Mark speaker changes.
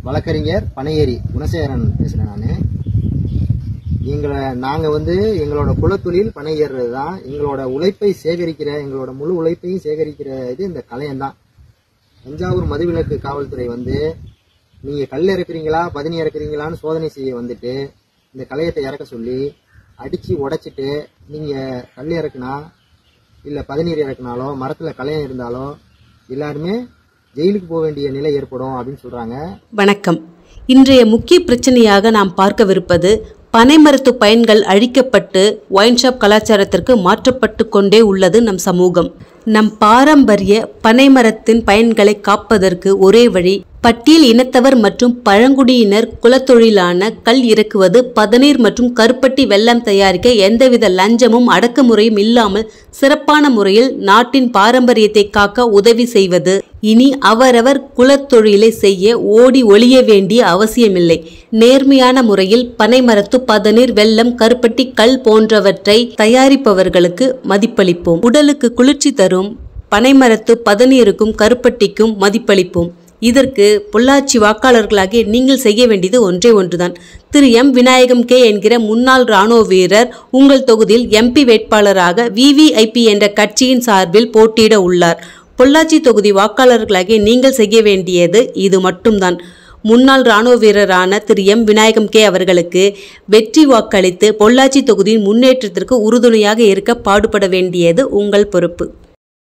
Speaker 1: வழக்கறிஞர் பனையேரி குணசேகரன் பேசுகிறேன் நான் எங்களை நாங்கள் வந்து எங்களோட குலத்தொழில் பனை ஏறுறது தான் எங்களோட உழைப்பை சேகரிக்கிற எங்களோட முழு உழைப்பையும் சேகரிக்கிற இது இந்த கலையம் தான் தஞ்சாவூர் மதுவிலக்கு காவல்துறை வந்து நீங்கள் கல் இறக்குறீங்களா பதினி இறக்குறீங்களான்னு சோதனை செய்ய வந்துட்டு இந்த கலையத்தை இறக்க சொல்லி அடித்து உடைச்சிட்டு நீங்கள் கல் இறக்குனா இல்லை பதினீர் இறக்குனாலோ மரத்தில் கலையம் இருந்தாலோ எல்லாருமே ஜெயிலுக்கு போக வேண்டிய நிலை ஏற்படும் அப்படின்னு சொல்கிறாங்க
Speaker 2: வணக்கம் இன்றைய முக்கிய பிரச்சனையாக நாம் பார்க்கவிருப்பது பனைமரத்து பயன்கள் அழிக்கப்பட்டு ஒயின் ஷாப் கலாச்சாரத்திற்கு மாற்றப்பட்டு கொண்டே உள்ளது நம் சமூகம் நம் பாரம்பரிய பனைமரத்தின் பயன்களை காப்பதற்கு ஒரே வழி பட்டியல் இனத்தவர் மற்றும் பழங்குடியினர் குலத்தொழிலான கல் இறக்குவது பதநீர் மற்றும் கருப்பட்டி வெல்லம் தயாரிக்க எந்தவித லஞ்சமும் அடக்குமுறையும் இல்லாமல் சிறப்பான முறையில் நாட்டின் பாரம்பரியத்தை காக்க உதவி செய்வது இனி அவரவர் குலத்தொழிலை செய்ய ஓடி ஒளிய வேண்டிய அவசியமில்லை நேர்மையான முறையில் பனைமரத்து பதநீர் வெல்லம் கருப்பட்டி கல் போன்றவற்றை தயாரிப்பவர்களுக்கு மதிப்பளிப்போம் உடலுக்கு குளிர்ச்சி தரும் பனைமரத்து பதநீருக்கும் கருப்பட்டிக்கும் மதிப்பளிப்போம் இதற்கு பொள்ளாச்சி வாக்காளர்களாகிய நீங்கள் செய்ய வேண்டியது ஒன்றே ஒன்றுதான் திரு எம் விநாயகம் கே என்கிற முன்னாள் ராணுவ வீரர் உங்கள் தொகுதியில் எம்பி வேட்பாளராக விவிஐபி என்ற கட்சியின் சார்பில் போட்டியிட உள்ளார் பொள்ளாச்சி தொகுதி வாக்காளர்களாகிய நீங்கள் செய்ய வேண்டியது இது மட்டும்தான் முன்னாள் ராணுவ வீரரான திரு எம் விநாயகம் கே அவர்களுக்கு வெற்றி வாக்களித்து பொள்ளாச்சி தொகுதியின் முன்னேற்றத்திற்கு உறுதுணையாக இருக்க பாடுபட வேண்டியது உங்கள் பொறுப்பு